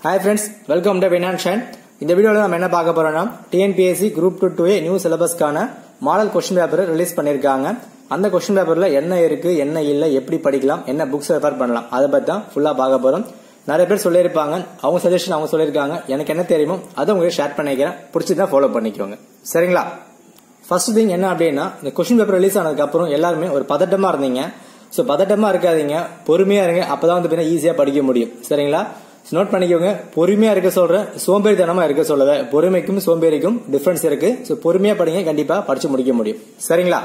hi friends welcome to வினான்ஷன் இந்த வீடியோவில் நம்ம என்ன பார்க்க போறோம்னா TNPSC group two two A new சிலபஸ்க்கான மாடல் கொஸ்டின் பேப்பர் ரிலீஸ் பண்ணியிருக்காங்க அந்த கொஸ்டின் பேப்பர்ல என்ன இருக்கு என்ன இல்லை எப்படி படிக்கலாம் என்ன புக்ஸ் ரெஃபர் பண்ணலாம் அதை பத்தி தான் ஃபுல்லா பார்க்க போறோம் நிறைய பேர் சொல்லியிருப்பாங்க அவங்க சஜஷன் அவங்க சொல்லியிருக்காங்க எனக்கு என்ன தெரியுமோ அதை உங்களுக்கு ஷேர் பண்ணிக்கிறேன் பிடிச்சதா ஃபாலோ பண்ணிக்கோங்க சரிங்களா ஃபர்ஸ்ட் திங் என்ன அப்படின்னா இந்த கொஸ்டின் பேப்பர் ரிலீஸ் ஆனதுக்கு அப்புறம் எல்லாருமே ஒரு பதட்டமா இருந்தீங்க ஸோ பதட்டமா இருக்காதீங்க பொறுமையா இருங்க அப்பதான் வந்து ஈஸியா படிக்க முடியும் சரிங்களா நோட் பண்ணிக்கோங்க பொறுமையா இருக்க சொல்றேன் சோம்பேறித்தனமா இருக்க சொல்லல பொறுமைக்கும் சோம்பேறிக்கும் டிஃபரன்ஸ் இருக்கு ஸோ பொறுமையா படிங்க கண்டிப்பா படிச்சு முடிக்க முடியும் சரிங்களா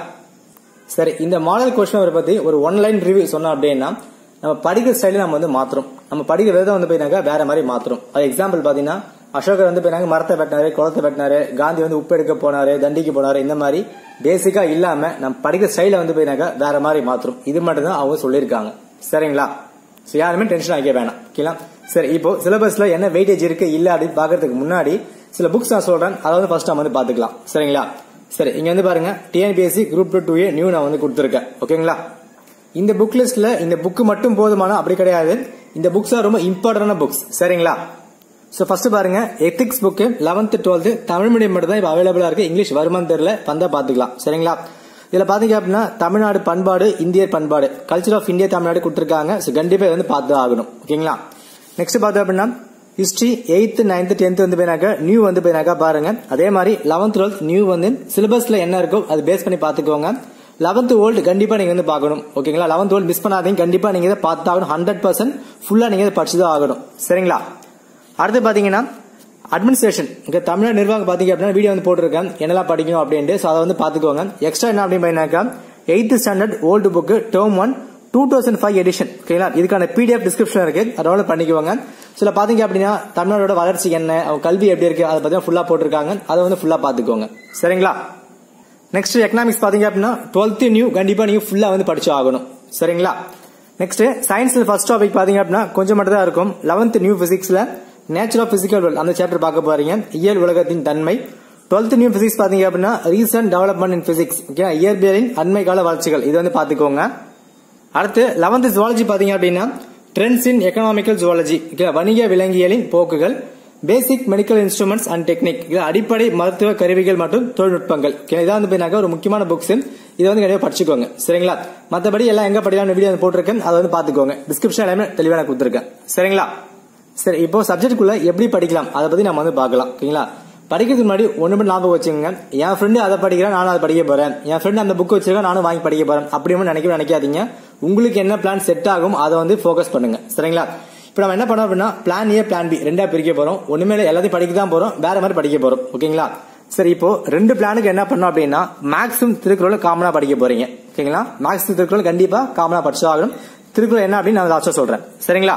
சரி இந்த மாடல் கொஸ்டின் பேப்பர் பத்தி ஒரு ஒன் லைன் ரிவ்யூ சொன்னோம் அப்படின்னா நம்ம படிக்கிற ஸ்டைல நம்ம வந்து மாத்துறோம் நம்ம படிக்கிற விதம் வந்து போயினாக்கா வேற மாதிரி மாத்துறோம் அது எக்ஸாம்பிள் பாத்தீங்கன்னா அசோகர் வந்து போயினாங்க மரத்தை வெட்டினாரு குளத்தை வெட்டினாரு காந்தி வந்து உப்பு எடுக்க போனாரு தண்டிக்கு போனாரு இந்த மாதிரி பேசிக்கா இல்லாம நம்ம படிக்கிற ஸ்டைல வந்து போயினாக்கா வேற மாதிரி மாத்துறோம் இது மட்டும் தான் அவங்க சொல்லியிருக்காங்க சரிங்களா ஸோ யாருமே டென்ஷன் ஆகிக்க வேணாம் ஓகேங்களா சரி இப்போ சிலபஸ்ல என்ன வெயிட்டேஜ் இருக்கு இல்ல அப்படின்னு பாக்குறதுக்கு முன்னாடி சில புக்ஸ் நான் சொல்றேன் அதை வந்து ஃபர்ஸ்ட் நம்ம வந்து பாத்துக்கலாம் சரிங்களா சரி இங்க வந்து பாருங்க TNPSC group two two A new நான் வந்து கொடுத்துருக்கேன் ஓகேங்களா இந்த புக் லிஸ்ட்ல இந்த புக் மட்டும் போதுமான அப்படி கிடையாது இந்த புக்ஸ் ரொம்ப இம்பார்ட்டன்டான புக்ஸ் சரிங்களா ஸோ ஃபர்ஸ்ட் பாருங்க ethics book eleventh twelfth Tamil medium மட்டும் தான் இப்போ அவைலபிளா இருக்கு இங்கிலீஷ் வருமானு தெரியல வந்தா பாத்துக்கலாம் சரிங்களா இதுல பாத்தீங்க அப்படின்னா தமிழ்நாடு பண்பாடு இந்தியர் பண்பாடு கல்ச்சர் ஆஃப் இந்தியா தமிழ்நாடு கொடுத்துருக்காங்க ஸோ கண்டிப்பா வந்து பார்த்து ஆகணும் ஓகேங்களா நெக்ஸ்ட் பார்த்தோம் அப்படின்னா ஹிஸ்டரி எயித் நைன்த் டென்த் வந்து போயினாக்கா நியூ வந்து போயினாக்கா பாருங்க அதே மாதிரி லெவன்த் டுவெல்த் நியூ வந்து சிலபஸ்ல என்ன இருக்கோ அது பேஸ் பண்ணி பாத்துக்கோங்க லெவன்த் ஓல்டு கண்டிப்பா நீங்க வந்து பார்க்கணும் ஓகேங்களா லெவன்த் ஓல்டு மிஸ் பண்ணாதீங்க கண்டிப்பா நீங்க இதை பார்த்து ஆகணும் ஹண்ட்ரட் பர்சன்ட் ஃபுல்லா நீங்க இதை படிச்சுதான் ஆகணும் சரிங்களா அடுத்து பாத்தீங்கன்னா அட்மினிஸ்ட்ரேஷன் இங்க தமிழ்நாடு நிர்வாகம் பாத்தீங்க அப்படின்னா வீடியோ வந்து போட்டிருக்கேன் என்னெல்லாம் படிக்கணும் அப்படின்ட்டு ஸோ அதை வந்து பாத்துக்கோங்க எக்ஸ்ட்ரா என்ன அப்படின்னு பார்த்தீங்கன்னாக்கா eighth standard old book term one two thousand five edition ஓகேங்களா இதுக்கான பிடிஎஃப் டிஸ்கிரிப்ஷன் இருக்கு அதோட பண்ணிக்குவாங்க சில பாத்தீங்க அப்படின்னா தமிழ்நாடோட வளர்ச்சி என்ன அவங்க கல்வி எப்படி இருக்கு அதை பத்தி ஃபுல்லா போட்டிருக்காங்க அதை வந்து ஃபுல்லா பாத்துக்கோங்க சரிங்களா நெக்ஸ்ட் எக்கனாமிக்ஸ் பாத்தீங்க அப்படின்னா டுவெல்த் நியூ கண்டிப்பா நீங்க ஃபுல்லா வந்து படிச்சு ஆகணும் சரிங்களா நெக்ஸ்ட் சயின்ஸ்ல ஃபர்ஸ்ட் டாபிக் பாத்தீங்க அப்படின்னா கொஞ்சம் மட்டும் தான் இருக்கும் லெவன்த் நியூ பிசிக்ஸ்ல நேச்சர் ஆஃப் பிசிக்கல் வேர்ல்ட் அந்த சாப்டர் பார்க்க போறீங்க இயல் உலகத்தின் தன்மை டுவெல்த் நியூ பிசிக்ஸ் பாத்தீங்க அப்படின்னா recent development in physics okay இயற்பியலின் அண்மை கால வளர்ச்சிகள் இது வந்து பாத்துக்கோங்க அடுத்து லெவன்த் ஜுவாலஜி பாத்தீங்க அப்படின்னா ட்ரெண்ட்ஸ் இன் எக்கனாமிக்கல் ஜுவாலஜி வணிக விலங்கியலின் போக்குகள் basic medical instruments and technique இது அடிப்படை மருத்துவ கருவிகள் மற்றும் தொழில்நுட்பங்கள் இதான் வந்து போயினாக்க ஒரு முக்கியமான புக்ஸ் இதை வந்து கண்டிப்பா படிச்சுக்கோங்க சரிங்களா மற்றபடி எல்லாம் எங்க படிக்கலாம் வீடியோ போட்டிருக்கேன் அதை வந்து பாத்துக்கோங்க டிஸ்கிரிப்ஷன் எல்லாமே தெளிவாக கொடுத்துருக்கேன் சரிங்களா சரி இப்போ சப்ஜெக்ட்குள்ள எப்படி படிக்கலாம் அதை பத்தி நம்ம வந்து பார்க்கலாம் ஓகேங்களா படிக்கிறதுக்கு முன்னாடி ஒண்ணு மட்டும் ஞாபகம் வச்சுங்க என் ஃப்ரெண்டு அதை படிக்கிறேன் நானும் அதை படிக்க போறேன் என் ஃப்ரெண்டு அந்த புக் வச்சிருக்கேன் நானும் வாங்கி படிக்க போறேன் அப்படி நினைக்க நினைக்காதீங்க உங்களுக்கு என்ன பிளான் செட் ஆகும் அதை வந்து போக்கஸ் பண்ணுங்க சரிங்களா இப்போ நம்ம என்ன பண்ணோம் அப்படின்னா பிளான் ஏ பிளான் பி ரெண்டா பிரிக்க போறோம் ஒண்ணுமே எல்லாத்தையும் படிக்க தான் போறோம் வேற மாதிரி படிக்க போறோம் ஓகேங்களா சரி இப்போ ரெண்டு பிளானுக்கு என்ன பண்ணோம் அப்படின்னா மேக்ஸும் திருக்குறள் காமனா படிக்க போறீங்க ஓகேங்களா மேக்ஸ் திருக்குறள் கண்டிப்பா காமனா படிச்சு ஆகணும் திருக்குறள் என்ன அப்படின்னு நான் லாஸ்டா சொல்றேன் சரிங்களா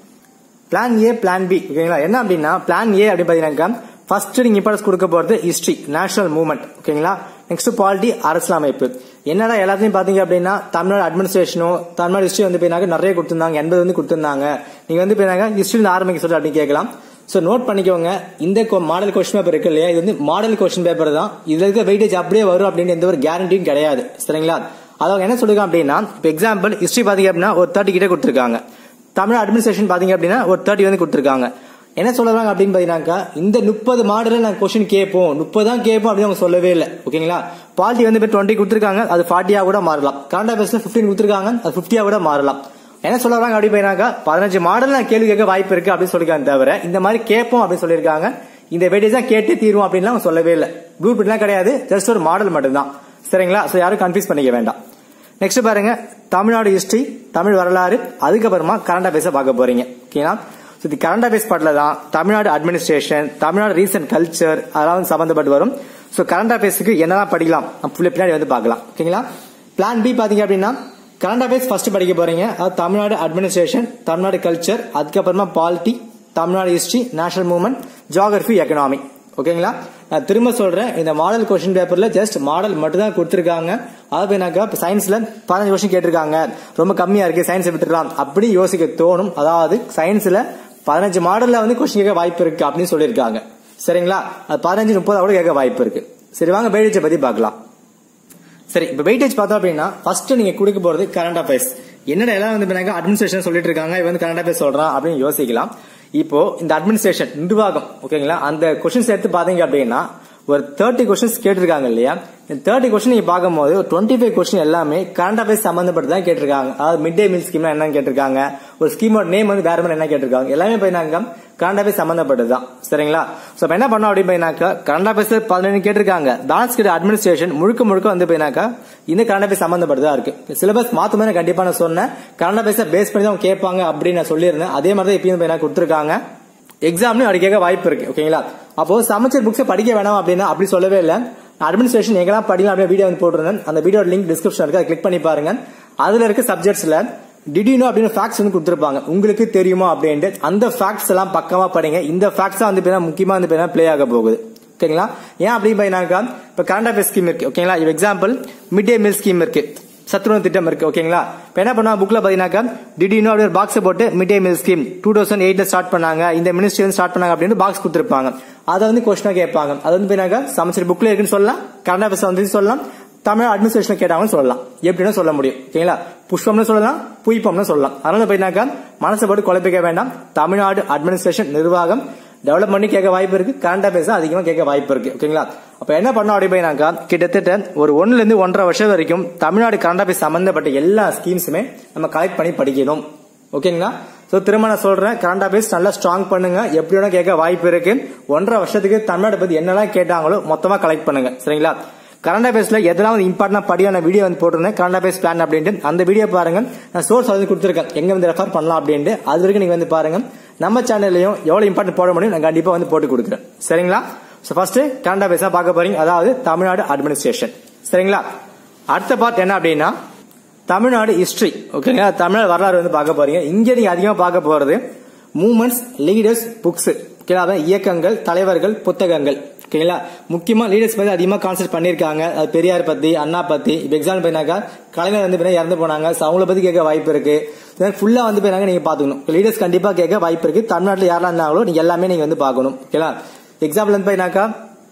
பிளான் ஏ பிளான் பி ஓகேங்களா என்ன அப்படின்னா பிளான் ஏ அப்படின்னு பாத்தீங்கன்னா ஃபர்ஸ்ட் நீங்க இம்பார்ட்டன்ஸ் கொடுக்க போறது ஹிஸ்டரி நேஷனல் மூவ்மெண்ட் ஓகேங்களா நெக்ஸ்ட் பாலிட்டி அரசியலமைப்பு என்னடா எல்லாத்தையும் பாத்தீங்க அப்படின்னா தமிழ்நாடு அட்மினிஸ்ட்ரேஷனோ தமிழ்நாடு ஹிஸ்டரி வந்து போயினாக்க நிறைய கொடுத்திருந்தாங்க எண்பது வந்து கொடுத்திருந்தாங்க நீங்க வந்து போயினாங்க ஹிஸ்டரி ஆரம்பிக்க சொல்லி அப்படின்னு கேட்கலாம் சோ நோட் பண்ணிக்கோங்க இந்த மாடல் கொஸ்டின் பேப்பர் இருக்கு இல்லையா இது வந்து மாடல் கொஸ்டின் பேப்பர் தான் இதுல இருக்க வெயிட்டேஜ் அப்படியே வரும் அப்படின்னு எந்த ஒரு கேரண்டியும் கிடையாது சரிங்களா அவங்க என்ன சொல்லுங்க அப்படின்னா இப்போ எக்ஸாம்பிள் ஹிஸ்டரி பாத்தீங்க அப்படின்னா ஒரு தேர்ட்டி கிட்ட கொடுத்துருக்காங்க தமிழ் அட்மினிஸ்ட்ரேஷன் பாத்தீங்க அப்படின்னா ஒரு தேர்ட்டி வந்து கொடுத்துருக்காங்க என்ன சொல்றாங்க அப்படின்னு பாத்தீங்கன்னாக்கா இந்த முப்பது மாடல நான் கொஸ்டின் கேட்போம் முப்பது தான் கேட்போம் அப்படின்னு அவங்க சொல்லவே இல்லை ஓகேங்களா பாலிட்டி வந்து இப்போ டுவெண்ட்டி கொடுத்துருக்காங்க அது ஃபார்ட்டியா கூட மாறலாம் கரண்ட் அஃபேர்ஸ்ல பிப்டீன் கொடுத்துருக்காங்க அது பிப்டியா கூட மாறலாம் என்ன சொல்றாங்க அப்படி போயினாக்கா பதினஞ்சு மாடல் நான் கேள்வி கேட்க வாய்ப்பு இருக்கு அப்படின்னு சொல்லிருக்காங்க தவிர இந்த மாதிரி கேட்போம் அப்படின்னு சொல்லியிருக்காங்க இந்த வெயிட்டேஜ் தான் கேட்டே தீரும் அப்படின்னு அவங்க சொல்லவே இல்லை ப்ளூ பிரிண்ட்லாம் கிடையாது ஜஸ்ட் ஒரு மாடல் மட்டும்தான் சரிங்களா ஸோ யாரும் கன்ஃபியூஸ் பண்ணிக்க வேண்டாம் நெக்ஸ்ட் பாருங்க தமிழ்நாடு ஹிஸ்டரி தமிழ் வரலாறு அதுக்கப்புறமா கரண்ட் அஃபேர்ஸ் பார்க்க போறீங்க ஓகேங்களா ஸோ இது கரண்ட் அஃபேர்ஸ் பாட்டில் தான் Tamil Nadu administration Tamil Nadu recent culture அதெல்லாம் வந்து சம்பந்தப்பட்டு வரும் ஸோ கரண்ட் அஃபேர்ஸ்க்கு என்னதான் படிக்கலாம் ஃபுல்லி பின்னாடி வந்து பார்க்கலாம் ஓகேங்களா பிளான் பி பாத்தீங்க அப்படின்னா கரண்ட் அஃபேர்ஸ் ஃபர்ஸ்ட் படிக்க போறீங்க அது தமிழ்நாடு அட்மினிஸ்ட்ரேஷன் தமிழ்நாடு கல்ச்சர் அதுக்கப்புறமா polity Tamil Nadu history national movement geography economy ஓகேங்களா நான் திரும்ப சொல்றேன் இந்த மாடல் கொஸ்டின் பேப்பர்ல ஜஸ்ட் மாடல் மட்டும் தான் கொடுத்துருக்காங்க அது என்னக்கா சயின்ஸ்ல பதினஞ்சு கொஸ்டின் கேட்டிருக்காங்க ரொம்ப கம்மியா இருக்கு சயின்ஸ் விட்டுலாம் அப்படி யோசிக்க தோணும் அதாவது சயின்ஸ்ல பதினஞ்சு மாடல்ல வந்து கொஸ்டின் கேட்க வாய்ப்பு இருக்கு அப்படின்னு சொல்லியிருக்காங்க சரிங்களா அது பதினஞ்சு முப்பது கூட கேட்க வாய்ப்பு இருக்கு சரி வாங்க வெயிட்டேஜ் பத்தி பார்க்கலாம் சரி இப்ப வெயிட்டேஜ் பார்த்தோம் அப்படின்னா ஃபர்ஸ்ட் நீங்க கொடுக்க போறது கரண்ட் அஃபேர்ஸ் என்னடா எல்லாம் வந்து அட்மினிஸ்ட்ரேஷன் சொல்லிட்டு இருக்காங்க இவன் வந்து கரண்ட் அஃபேர்ஸ் சொல்றான் அப்படின்னு யோசிக்கலாம் இப்போ இந்த அட்மினிஸ்ட்ரேஷன் நிர்வாகம் ஓகேங்களா அந்த கொஸ்டின்ஸ் எடுத்து பாத்தீங்க அப்படின்னா ஒரு தேர்ட்டி கொஸ்டின்ஸ் கேட்டிருக்காங்க இல்லையா இந்த தேர்ட்டி கொஸ்டின் நீங்க பார்க்கும்போது ஒரு டுவெண்ட்டி ஃபைவ் கொஸ்டின் எல்லாமே கரண்ட் அஃபேர்ஸ் சம்பந்தப்பட்டு தான் கேட்டிருக்காங்க அதாவது மிட் டே மீல் ஸ்கீம் என்னன்னு கேட்டிருக்காங்க ஒரு ஸ்கீமோட நேம் வந்து வேற மாதிரி என்ன கேட்டிருக்காங்க எல்லாமே போயினாங்க கரண்ட் அஃபேர்ஸ் சம்பந்தப்பட்டது தான் சரிங்களா சோ இப்ப என்ன பண்ணோம் அப்படின்னு போயினாக்கா கரண்ட் அஃபேர்ஸ் பதினஞ்சு கேட்டிருக்காங்க பேலன்ஸ் கிட்ட அட்மினிஸ்ட்ரேஷன் முழுக்க முழுக்க வந்து போயினாக்கா இந்த கரண்ட் அஃபேர்ஸ் சம்பந்தப்பட்டதா இருக்கு சிலபஸ் மாத்துமே நான் கண்டிப்பா நான் சொன்னேன் கரண்ட் அஃபேர்ஸ் பேஸ் பண்ணி தான் அவங்க கேட்பாங்க அப்படின்னு நான் சொல்லியிருந்தேன் அதே மாதிரி தான் இப்பயும் போய் கொடுத்துருக்காங்க எக்ஸாம்லயும் அப்படி கேட்க வாய்ப்பு இருக்கு ஓகேங்களா அப்போ சமச்சர் புக்ஸ் படிக்க வேணாம் அப்படின்னா அப்படி சொல்லவே இல்லை அட்மினிஸ்ட்ரேஷன் எங்கெல்லாம் படிக்கலாம் அப்படியே வீடியோ வந்து போட்டுருந்தேன் அந்த வீடியோ லிங்க் டிஸ்கிரிப்ஷன் இருக்கு அதை கிளிக் பண்ணி பாருங்க அதுல இருக்க சப்ஜெக்ட்ஸ்ல டிடினோ அப்படின்னு ஃபேக்ட்ஸ் வந்து கொடுத்துருப்பாங்க உங்களுக்கு தெரியுமா அப்படின்ட்டு அந்த ஃபேக்ட்ஸ் எல்லாம் பக்கமா படிங்க இந்த ஃபேக்ட்ஸ் வந்து பேர் முக்கியமா வந்து பேர் பிளே ஆக போகுது ஓகேங்களா ஏன் அப்படி பையனாக்கா இப்ப கரண்ட் அஃபேர் ஸ்கீம் இருக்கு ஓகேங்களா இப்போ example mid day meal scheme இருக்கு சத்துணவு திட்டம் இருக்கு ஓகேங்களா இப்போ என்ன பண்ணுவாங்க புக்ல பாத்தீங்கன்னாக்கா டிடினோ அப்படி ஒரு பாக்ஸ் போட்டு mid day meal scheme two thousand எயிட்ல ஸ்டார்ட் பண்ணாங்க இந்த மினிஸ்ட்ரி வந்து ஸ்டார்ட் பண்ணாங்க அப்படின்னு பாக்ஸ் கொடுத்துருப்பாங்க அதை வந்து கொஸ்டினா கேட்பாங்க அது வந்து போயினாக்கா சமைச்சர் புக்ல இருக்குன்னு சொல்லலாம் கரண்ட் அஃபேர்ஸ் வந்து சொல்லலாம் தமிழ் அட்மினிஸ்ட்ரேஷன் கேட்டாங்கன்னு சொல்லலாம் எப்படின்னு சொல்ல முடியும் ஓகேங்களா புஷ்பம்னு சொல்லலாம் புய்பம்னு சொல்லலாம் அதனால போயினாக்கா மனசை போட்டு குழப்பிக்க வேண்டாம் தமிழ்நாடு அட்மினிஸ்ட்ரேஷன் நிர்வாகம் டெவலப் பண்ணி கேட்க வாய்ப்பு இருக்கு கரண்ட் அஃபேர்ஸ் அதிகமா கேட்க வாய்ப்பு இருக்கு ஓகேங்களா அப்ப என்ன பண்ணோம் அப்படி போயினாக்கா கிட்டத்தட்ட ஒரு ஒண்ணுல இருந்து ஒன்றரை வருஷம் வரைக்கும் தமிழ்நாடு கரண்ட் அஃபேர்ஸ் சம்பந்தப்பட்ட எல்லா ஸ்கீம்ஸுமே நம்ம கலெக்ட் பண்ணி படிக்கணும் ஓகேங்களா சோ திரும்ப நான் சொல்றேன் கரண்ட் அஃபேர்ஸ் நல்லா ஸ்ட்ராங் பண்ணுங்க எப்படி வேணா கேட்க வாய்ப்பு இருக்கு ஒன்றரை வருஷத்துக்கு தமிழ்நாடு பத்தி என்னெல்லாம் கேட்டாங்களோ மொத்தமா கலெக்ட் பண்ணுங்க சரிங்களா கரண்ட் அஃபேர்ஸ்ல எதெல்லாம் வந்து இம்பார்ட்டன்ட் படியான வீடியோ வந்து போட்டிருந்தேன் கரண்ட் அஃபேர்ஸ் பிளான் அப்படின்ட்டு அந்த வீடியோ பாருங்க நான் சோர்ஸ் வந்து கொடுத்துருக்கேன் எங்க வந்து ரெஃபர் பண்ணலாம் அப்படின்ட்டு அது வரைக்கும் நீங்க வந்து பாருங்க நம்ம சேனல்லையும் எவ்வளவு இம்பார்ட்டன்ட் போட முடியும் நான் கண்டிப்பா வந்து போட்டு கொடுக்குறேன் சரிங்களா சோ ஃபர்ஸ்ட் கரண்ட் அஃபேர்ஸ் பார்க்க போறீங்க அதாவது தமிழ்நாடு அட்மினிஸ்ட்ரேஷன் சரிங்களா அடுத்த பார்ட் என்ன அப்படின்னா தமிழ்நாடு ஹிஸ்டரி ஓகேங்களா தமிழ்நாடு வரலாறு வந்து பார்க்க போறீங்க இங்க நீங்க அதிகமா பார்க்க போறது மூமெண்ட்ஸ் லீடர்ஸ் புக்ஸ் ஓகேங்களா இயக்கங்கள் தலைவர்கள் புத்தகங்கள் ஓகேங்களா முக்கியமா லீடர்ஸ் பத்தி அதிகமா கான்செப்ட் பண்ணிருக்காங்க அது பெரியார் பத்தி அண்ணா பத்தி இப்ப எக்ஸாம்பிள் பண்ணாக்கா கலைஞர் வந்து பின்னா இறந்து போனாங்க so அவங்கள பத்தி கேட்க வாய்ப்பு இருக்கு ஃபுல்லா வந்து போயினாங்க நீங்க பாத்துக்கணும் லீடர்ஸ் கண்டிப்பா கேட்க வாய்ப்பு இருக்கு தமிழ்நாட்டுல யாரெல்லாம் இருந்தாங்களோ நீங்க எல்லாமே நீங்க வந்து பார்க்கணும் ஓகேங்களா எக்ஸாம்பிள் வந்து போயினாக்கா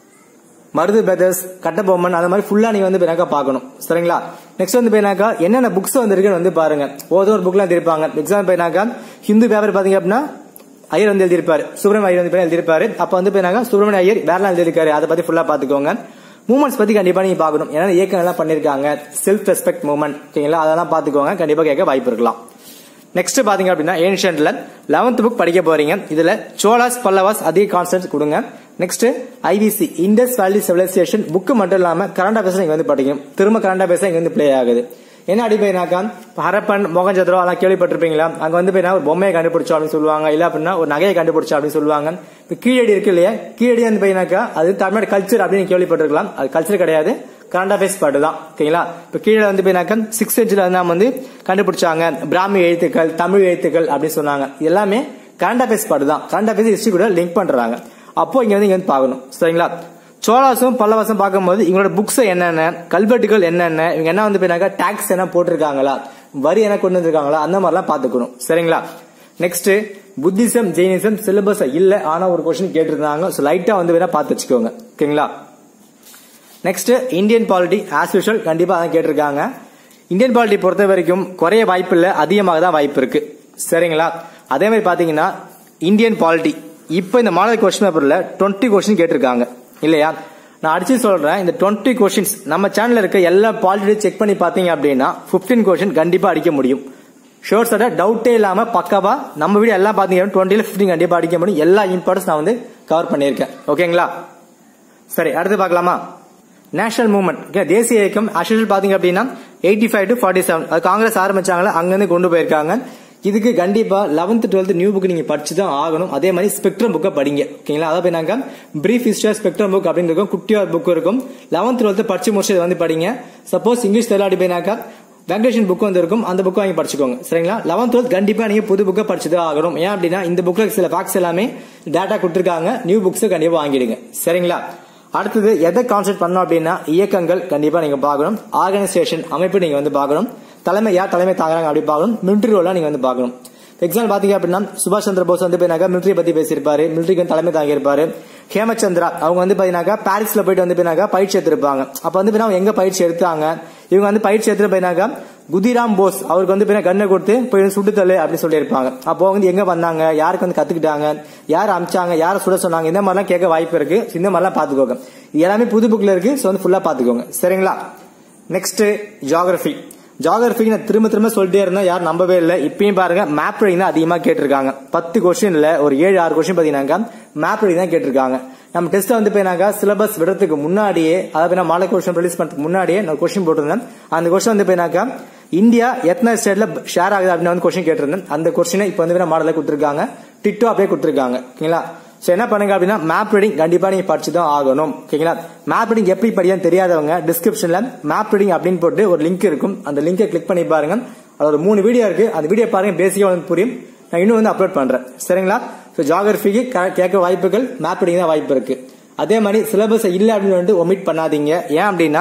மருது பிரதர்ஸ் கட்டபொம்மன் அந்த மாதிரி ஃபுல்லா நீங்க வந்து போயினாக்கா பார்க்கணும் சரிங்களா நெக்ஸ்ட் வந்து போயினாக்கா என்னென்ன புக்ஸ் வந்து இருக்குன்னு வந்து பாருங்க ஒவ்வொரு ஒரு புக்லாம் எழுதிருப்பாங்க எக்ஸாம்பிள் போயினாக்கா ஹிந்து பேப்பர் பாத்தீங்க அப்படின்னா ஐயர் வந்து எழுதியிருப்பாரு சுப்பிரமணிய ஐயர் வந்து எழுதியிருப்பாரு அப்ப வந்து போயினாங்க சுப்பிரமணிய ஐயர் வேறலாம் எழுதியிருக்காரு அதை பத்தி ஃபுல்லா பாத்துக்கோங்க மூமெண்ட்ஸ் பத்தி கண்டிப்பா நீங்க பாக்கணும் ஏன்னா இயக்கம் எல்லாம் பண்ணிருக்காங்க செல்ஃப் ரெஸ்பெக்ட் மூவ்மெண்ட் ஓகேங்களா அதெல்லாம் பாத்துக்கோங்க கண்டிப்பா கேட்க வாய்ப்பு இருக்கலாம் நெக்ஸ்ட் பாத்தீங்க அப்படின்னா ஏன்ஷியன்ட்ல லெவன்த் புக் படிக்க போறீங்க இதுல சோலாஸ் பல்லவாஸ் அதிக கான்செப்ட் கொடுங்க next IVC Indus Valley civilisation book மட்டும் இல்லாம கரண்ட் அஃபேர்ஸ் நீங்க வந்து படிக்கணும் திரும்ப கரண்ட் அஃபேர்ஸ் இங்க வந்து பிளே ஆகுது என்ன அடிப்படைனாக்கா ஹரப்பன் மொகஞ்சதுரோ அதெல்லாம் கேள்விப்பட்டிருப்பீங்களா அங்க வந்து போய் ஒரு பொம்மையை கண்டுபிடிச்சோம் அப்படின்னு சொல்லுவாங்க இல்ல அப்படின்னா ஒரு நகையை கண்டுபிடிச்சோம் அப்படின்னு சொல்லுவாங்க இப்ப கீழடி இருக்கு இல்லையா கீழடி வந்து போயினாக்கா அது தமிழ்நாடு கல்ச்சர் அப்படின்னு கேள்விப்பட்டிருக்கலாம் அது கல்ச்சர் கிடையாது கரண்ட் அஃபேர்ஸ் பாட்டு தான் ஓகேங்களா இப்ப கீழே வந்து போயினாக்கா சிக்ஸ் செஞ்சுல வந்து நம்ம வந்து கண்டுபிடிச்சாங்க பிராமி எழுத்துக்கள் தமிழ் எழுத்துக்கள் அப்படின்னு சொன்னாங்க எல்லாமே கரண்ட் அஃபேர்ஸ் பாட்டு தான் கரண்ட் அஃபேர்ஸ் ஹிஸ்டரி கூட லிங்க் பண்றாங்க அப்போ இங்க வந்து இங்க வந்து பாக்கணும் சரிங்களா சோழாசும் பல்லவாசும் பார்க்கும்போது இவங்களோட புக்ஸ் என்னென்ன கல்வெட்டுகள் என்னென்ன இவங்க என்ன வந்து போயினாக்கா டாக்ஸ் என்ன போட்டிருக்காங்களா வரி என்ன கொண்டு வந்திருக்காங்களா அந்த மாதிரிலாம் பாத்துக்கணும் சரிங்களா நெக்ஸ்ட் புத்திசம் ஜெயினிசம் சிலபஸ் இல்ல ஆனா ஒரு கொஸ்டின் கேட்டிருந்தாங்க ஸோ லைட்டா வந்து வேணா பார்த்து வச்சுக்கோங்க ஓகேங்களா next Indian polity as usual கண்டிப்பா அதான் கேட்டிருக்காங்க இந்தியன் பாலிட்டி பொறுத்த வரைக்கும் குறைய வாய்ப்பு இல்ல அதிகமாக தான் வாய்ப்பு இருக்கு சரிங்களா அதே மாதிரி பாத்தீங்கன்னா இந்தியன் பாலிட்டி இப்போ இந்த மாடல் கொஸ்டின் பேப்பர்ல டுவெண்ட்டி கொஸ்டின் கேட்டிருக்காங்க இல்லையா நான் அடிச்சு சொல்றேன் இந்த டுவெண்ட்டி கொஸ்டின்ஸ் நம்ம சேனல்ல இருக்க எல்லா பாலிட்டியும் செக் பண்ணி பாத்தீங்க அப்படின்னா பிப்டீன் கொஸ்டின் கண்டிப்பா அடிக்க முடியும் ஷோர்ட் சட்ட டவுட்டே இல்லாம பக்காவா நம்ம வீடியோ எல்லாம் பாத்தீங்கன்னா டுவெண்ட்டில பிப்டீன் கண்டிப்பா அடிக்க முடியும் எல்லா இம்பார்ட்டன்ஸ் நான் வந்து கவர் பண்ணியிருக்கேன் ஓகேங்களா சரி அடுத்து பார்க்கலாமா நேஷனல் மூவ்மெண்ட் தேசிய இயக்கம் அசோசியல் பாத்தீங்க அப்படின்னா eighty five to forty seven அது காங்கிரஸ் ஆரம்பிச்சாங்களா அங்கிருந்து கொண்டு போயிருக்காங்க இதுக்கு கண்டிப்பா லெவன்த் டுவெல்த் நியூ புக் நீங்க படிச்சு தான் ஆகணும் அதே மாதிரி ஸ்பெக்ட்ரம் புக்கை படிங்க ஓகேங்களா அதாவது நாங்க பிரீஃப் ஹிஸ்டரி ஸ்பெக்ட்ரம் புக் அப்படின்னு இருக்கும் குட்டியார் புக் இருக்கும் லெவன்த் டுவெல்த் படிச்சு முடிச்சது வந்து படிங்க சப்போஸ் இங்கிலீஷ் தெரியலாடி போயினாக்கா வெங்கடேஷன் புக் வந்து இருக்கும் அந்த புக் வாங்கி படிச்சுக்கோங்க சரிங்களா லெவன்த் டுவெல்த் கண்டிப்பா நீங்க புது புக்கை படிச்சுதான் ஆகணும் ஏன் அப்படின்னா இந்த புக்ல சில ஃபேக்ட்ஸ் எல்லாமே டேட்டா கொடுத்துருக்காங்க நியூ புக்ஸ் கண்டிப்பா வாங்கிடுங்க சரிங்களா அடுத்தது எதை கான்சென்ட் பண்ணோம் அப்படின்னா இயக்கங்கள் கண்டிப்பா நீங்க பார்க்கணும் ஆர்கனைசேஷன் அமைப்பு நீங்க வந்து பார்க்கணும் தலைமை யார் தலைமை தாங்குறாங்க அப்படி பார்க்கணும் மிலிட்டரி ரோலாம் நீங்க வந்து பார்க்கணும் எக்ஸாம்பிள் பாத்தீங்க அப்படின்னா சுபாஷ் சந்திர போஸ் வந்து போயினாக்கா மிலிட்டரி பத்தி பேசியிருப்பாரு மிலிட்டரிக்கு வந்து தலைமை தாங்கியிருப்பாரு ஹேமச்சந்திரா அவங்க வந்து பாத்தீங்கன்னாக்கா பாரிஸ்ல போயிட்டு வந்து போயினாக்கா பயிற்சி எடுத்திருப்பாங்க அப்ப வந்து அவங்க எங்க பயிற்சி எடுத்தாங்க இவங்க வந்து பயிற்சி எடுத்து போயினாக்கா குதிராம் போஸ் அவருக்கு வந்து பின்ன கண்ணை கொடுத்து போய் சுட்டு தள்ளு அப்படின்னு சொல்லியிருப்பாங்க அப்போ வந்து எங்க வந்தாங்க யாருக்கு வந்து கத்துக்கிட்டாங்க யார் அமிச்சாங்க யார் சுட சொன்னாங்க இந்த மாதிரிலாம் கேட்க வாய்ப்பு இருக்கு இந்த மாதிரிலாம் பாத்துக்கோங்க இது எல்லாமே புது புக்ல இருக்கு ஸோ வந்து ஃபுல்லா பாத்துக்கோங்க சரிங்களா நெக்ஸ்ட் ஜியாகிரபி ஜியாகிரபிக்கு நான் திரும்ப திரும்ப சொல்லிட்டே இருந்தேன் யாரும் நம்பவே இல்லை இப்பயும் பாருங்க மேப் ரீடிங் தான் அதிகமா கேட்டிருக்காங்க பத்து கொஸ்டின்ல ஒரு ஏழு ஆறு கொஸ்டின் பாத்தீங்கன்னாக்கா மேப் ரீடிங் தான் கேட்டிருக்காங்க நம்ம டெஸ்ட் வந்து போயினாக்கா சிலபஸ் விடுறதுக்கு முன்னாடியே அதாவது நான் மாலை கொஸ்டின் ரிலீஸ் பண்றதுக்கு முன்னாடியே நான் கொஸ்டின் போட்டிருந்தேன் அந்த கொஸ்டின் வந்து போயினாக்கா இந்தியா எத்தனை ஸ்டேட்ல ஷேர் ஆகுது அப்படின்னு வந்து கொஸ்டின் கேட்டிருந்தேன் அந்த கொஸ்டினை இப்போ வந்து மாடல கொடுத்துருக்காங்க டிட்டோ அப்படியே கொடுத்துருக்காங்க ஓகேங்களா ஸோ என்ன பண்ணுங்க அப்படின்னா மேப் ரீடிங் கண்டிப்பா நீங்க படிச்சு தான் ஆகணும் ஓகேங்களா மேப் ரீடிங் எப்படி படியான்னு தெரியாதவங்க டிஸ்கிரிப்ஷன்ல மேப் ரீடிங் அப்படின்னு போட்டு ஒரு லிங்க் இருக்கும் அந்த லிங்கை கிளிக் பண்ணி பாருங்க அது ஒரு மூணு வீடியோ இருக்கு அந்த வீடியோ பாருங்க பேசிக்கா வந்து புரியும் நான் இன்னும் வந்து அப்லோட் பண்றேன் சரிங்களா ஸோ ஜாகிரபிக்கு கேட்க வாய்ப்புகள் மேப் ரீடிங் தான் வாய்ப்பு இருக்கு அதே மாதிரி சிலபஸ் இல்லை அப்படின்னு வந்து ஒமிட் பண்ணாதீங்க ஏன் அப்படின்னா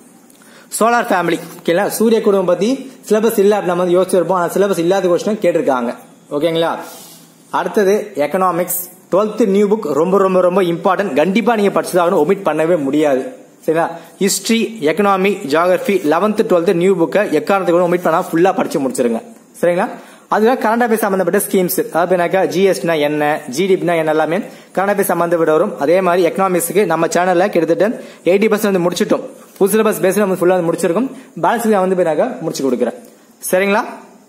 சோலார் ஃபேமிலி ஓகேங்களா சூரிய குடும்பம் பத்தி சிலபஸ் இல்ல அப்படின்னு நம்ம வந்து யோசிச்சிருப்போம் ஆனா சிலபஸ் இல்லாத கொஸ்டின் கேட்டிருக்காங்க ஓகேங்களா அடுத்தது எக்கனாமிக்ஸ் டுவெல்த் நியூ புக் ரொம்ப ரொம்ப ரொம்ப இம்பார்ட்டன்ட் கண்டிப்பா நீங்க படிச்சதாகணும் ஒமிட் பண்ணவே முடியாது சரிங்களா history economy geography eleventh twelfth new புக்கை எக்காரணத்தை கூட ஒமிட் பண்ணா ஃபுல்லா படிச்சு முடிச்சிருங்க சரிங்களா அதுல கரண்ட் அஃபேர்ஸ் சம்பந்தப்பட்ட ஸ்கீம்ஸ் அதாவது ஜிஎஸ்டினா என்ன ஜிடிபினா என்ன எல்லாமே கரண்ட் அஃபேர்ஸ் சம்பந்தப்பட்ட வரும் அதே மாதிரி எக்கனாமிக்ஸ்க்கு நம்ம சேனல்ல கிட்டத்தட்ட எயிட்டி பர்சன்ட் வந்து முடிச்சிட்டோம் புது சிலபஸ் பேஸ் நம்ம ஃபுல்லா முடிச்சிருக்கோம் பேலன்ஸ் வந்து போய் முடிச்சு கொடுக்குறேன் சரிங்களா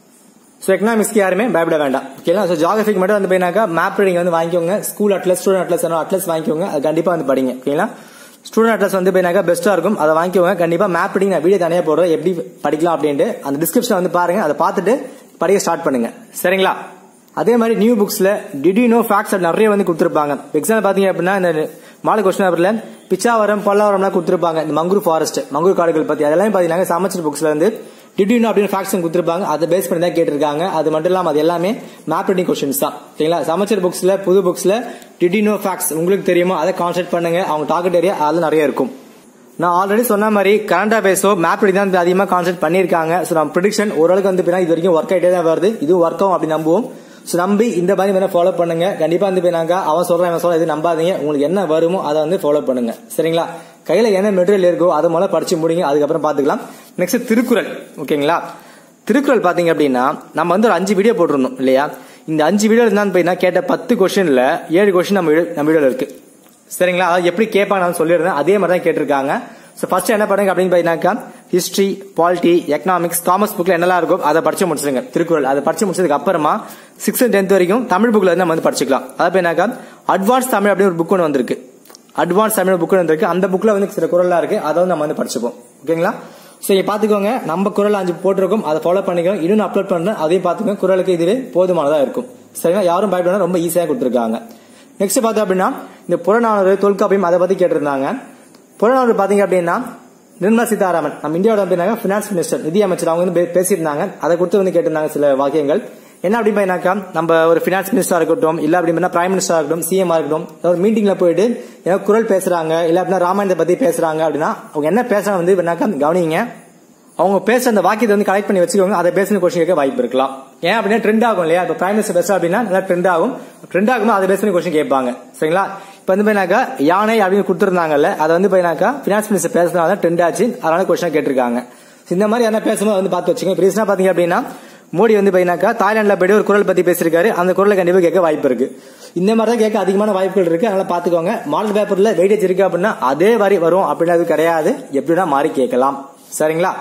ஸோ எக்கனாமிக்ஸ்க்கு யாருமே பயப்பட வேண்டாம் ஓகேங்களா ஸோ ஜாகிரபிக்கு மட்டும் வந்து போயினாக்கா மேப் ரீடிங் வந்து வாங்கிக்கோங்க school atlas student atlas atlas வாங்கிக்கோங்க அது கண்டிப்பா வந்து படிங்க ஓகேங்களா ஸ்டூடெண்ட் அட்லஸ் வந்து போயினாக்கா பெஸ்டா இருக்கும் அதை வாங்கிக்கோங்க கண்டிப்பா மேப் ரீடிங் நான் வீடியோ தனியாக போடுறேன் எப்படி படிக்கலாம் அப்படின்ட்டு அந்த டிஸ்கிரிப்ஷன் வந்து பாருங்க அதை பார்த்துட்டு படிக்க ஸ்டார்ட் பண்ணுங்க சரிங்களா அதே மாதிரி நியூ புக்ஸ்ல டிடி நோ ஃபேக்ட்ஸ் நிறைய வந்து கொடுத்துருப்பாங்க எக்ஸாம்பிள் பாத்தீங்க அப்படின்னா இந்த மாலை கொஸ்டின் பேப்பர்ல பிச்சாவரம் பல்லாவரம்லாம் கொடுத்துருப்பாங்க இந்த மங்குரு ஃபாரஸ்ட் மங்குரு காடுகள் பத்தி அதெல்லாம் பாத்தீங்கன்னா சமைச்சர் புக்ஸ்ல வந்து டிடியூனோ அப்படின்னு ஃபேக்ட்ஸ் கொடுத்துருப்பாங்க அதை பேஸ் பண்ணி தான் கேட்டிருக்காங்க அது மட்டும் இல்லாம அது எல்லாமே மேப் ரீடிங் கொஸ்டின்ஸ் தான் ஓகேங்களா சமைச்சர் புக்ஸ்ல புது புக்ஸ்ல டிடினோ ஃபேக்ட்ஸ் உங்களுக்கு தெரியுமா அதை கான்சென்ட் பண்ணுங்க அவங்க டார்கெட் ஏரியா அதில் நிறைய இருக்கும் நான் ஆல்ரெடி சொன்ன மாதிரி கரண்ட் அஃபேர்ஸோ மேப் ரீடிங் தான் அதிகமாக கான்சென்ட் பண்ணியிருக்காங்க ஸோ நம்ம ப்ரிடிக்ஷன் ஓரளவுக்கு வந்து இது வரைக்கும் ஒர்க் ஆகிட்டே தான் வருது இது ஒர்க் ஆகும் அப்படி நம்புவோம் ஸோ நம்பி இந்த மாதிரி வேணா ஃபாலோ பண்ணுங்க கண்டிப்பா வந்து போயினாங்க அவன் சொல்றான் அவன் சொல்ற இது நம்பாதீங்க உங்களுக்கு என்ன வருமோ அதை வந்து ஃபாலோ பண்ணுங்க சரிங்களா கையில என்ன மெட்டீரியல் இருக்கோ அது முதல்ல படிச்சு முடிங்க அதுக்கப்புறம் பாத்துக்கலாம் நெக்ஸ்ட் திருக்குறள் ஓகேங்களா திருக்குறள் பாத்தீங்க அப்படின்னா நம்ம வந்து ஒரு அஞ்சு வீடியோ போட்டிருந்தோம் இல்லையா இந்த அஞ்சு வீடியோ இருந்தான்னு போயினா கேட்ட பத்து கொஸ்டின்ல ஏழு கொஸ்டின் நம்ம நம்ம வீடியோல இருக்கு சரிங்களா அது எப்படி கேட்பாங்க நான் சொல்லியிருந்தேன் அதே மாதிரி தான் கேட்டிருக்காங்க ஸோ ஃபர்ஸ்ட் என்ன பண்ணுங்க அப்படின்னு பார்த்தீங்கன்னாக்கா ஹிஸ்ட்ரி பாலிட்டி எக்கனாமிக்ஸ் காமர்ஸ் புக்ல என்னெல்லாம் இருக்கும் அதை படிச்சு முடிச்சிருங்க திருக்குறள் அதை படிச்சு முடிச்சதுக்கு அப்புறமா சிக்ஸ்த் டென்த் வரைக்கும் தமிழ் புக்ல இருந்து நம்ம வந்து படிச்சுக்கலாம் அதாவது என்னக்கா அட்வான்ஸ் தமிழ் அப்படின்னு ஒரு புக் ஒன்று வந்திருக்கு அட்வான்ஸ் தமிழ் புக் வந்திருக்கு அந்த புக்ல வந்து சில குரல்லாம் இருக்கு அதை வந்து நம்ம வந்து படிச்சுப்போம் ஓகேங்களா ஸோ இங்க பாத்துக்கோங்க நம்ம குரல் அஞ்சு போட்டிருக்கோம் அதை ஃபாலோ பண்ணிக்கோங்க இன்னும் அப்லோட் பண்றேன் அதையும் பாத்துக்கோங்க குரலுக்கு இதுவே போதுமானதா இருக்கும் சரிங்களா யாரும் பயப்படணும் ரொம்ப ஈஸியாக கொடுத்துருக்காங்க நெக்ஸ்ட் பார்த்தோம் அப்படின்னா இந்த புறநானூறு தொல்காப்பியம் அதை பத்தி கேட்டிருந்தாங்க புறநானூறு பாத்தீங்க அப்படின்னா நிர்மலா சீதாராமன் நம்ம இந்தியாவோட அப்படின்னாங்க பினான்ஸ் மினிஸ்டர் நிதி அமைச்சர் அவங்க வந்து பேசியிருந்தாங்க அதை கொடுத்து வந்து கேட்டிருந்தாங்க சில வாக்கியங்கள் என்ன அப்படி பார்த்தீங்கன்னாக்கா நம்ம ஒரு பினான்ஸ் மினிஸ்டரா இருக்கட்டும் இல்ல அப்படின்னா பிரைம் மினிஸ்டரா இருக்கட்டும் சிஎம் இருக்கட்டும் ஒரு மீட்டிங்ல போயிட்டு ஏதாவது குரல் பேசுறாங்க இல்ல அப்படின்னா ராமாயணத்தை பத்தி பேசுறாங்க அப்படின்னா அவங்க என்ன பேசுறாங்க வந்து வேணாக்கா கவனிங்க அவங்க பேச அந்த வாக்கியத்தை வந்து கலெக்ட் பண்ணி வச்சுக்கோங்க அதை பேசுன கொஸ்டின் கேட்க வாய்ப்பு இருக்கலாம் ஏன் அப்படின்னா ட்ரெண்ட் ஆகும் இல்லையா இப்போ பிரைம் மினிஸ்டர் பேசுறா அப்படின்னா நல்லா ட்ரெண்ட் ஆகும் ட்ரெண்ட் ஆகும் அதை பேசுன கொஸ்டின் கேட்பாங்க சரிங்களா இப்போ வந்து போயினாக்கா யானை அப்படின்னு கொடுத்துருந்தாங்கல்ல அதை வந்து போயினாக்கா பினான்ஸ் மினிஸ்டர் பேசுறதுனால ட்ரெண்ட் ஆச்சு அதனால கொஸ்டின் கேட்டிருக்காங்க இந்த மாதிரி என்ன பேசணும் வந்து பார்த்து வச்சுக்கோங்க இப்போ ரீசனா பாத்தீங்க அப்படின்னா மோடி வந்து பாத்தீங்கன்னாக்கா தாய்லாந்துல போயிட்டு ஒரு குரல் பத்தி பேசியிருக்காரு அந்த குரலை கண்டிப்பா கேட்க வாய்ப்பு இருக்கு இந்த மாதிரி தான் கேட்க அதிகமான வாய்ப்புகள் இருக்கு அதனால பாத்துக்கோங்க மாடல் பேப்பர்ல வெயிட்டேஜ் இருக்கு அப்படின்னா அதே மாதிரி வரும் அப்படின்றது கிடையாது எப்படின்னா மாறி கேட்கலாம் சரிங்களா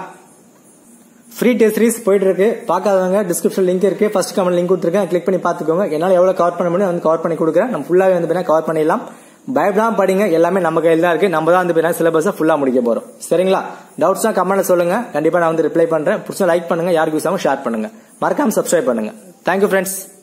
ஃப்ரீ டெஸ்ட் சீரிஸ் போயிட்டு இருக்கு பார்க்காதவங்க டிஸ்கிரிப்ஷன் லிங்க் இருக்கு ஃபர்ஸ்ட் கமெண்ட் லிங்க் கொடுத்துருக்கேன் கிளிக் பண்ணி பார்த்துக்கோங்க என்னால் எவ்வளவு கவர் பண்ண முடியும் வந்து கவர் பண்ணி கொடுக்குறேன் நம்ம ஃபுல்லாவே வந்து கவர் பண்ணிடலாம் பயப்படாம படிங்க எல்லாமே நம்ம கையில் தான் இருக்கு நம்ம தான் வந்து சிலபஸை ஃபுல்லா முடிக்க போறோம் சரிங்களா டவுட்ஸ் தான் கமெண்ட்ல சொல்லுங்க கண்டிப்பா நான் வந்து ரிப்ளை பண்றேன் பிடிச்சா லைக் பண்ணுங்க யாருக்கு யூஸ் ஆகும் ஷேர் பண்ணுங்க மறக்காம சப்ஸ்கிரைப் பண்ணுங்க தேங்க்யூ ஃப்ரெண்ட்ஸ்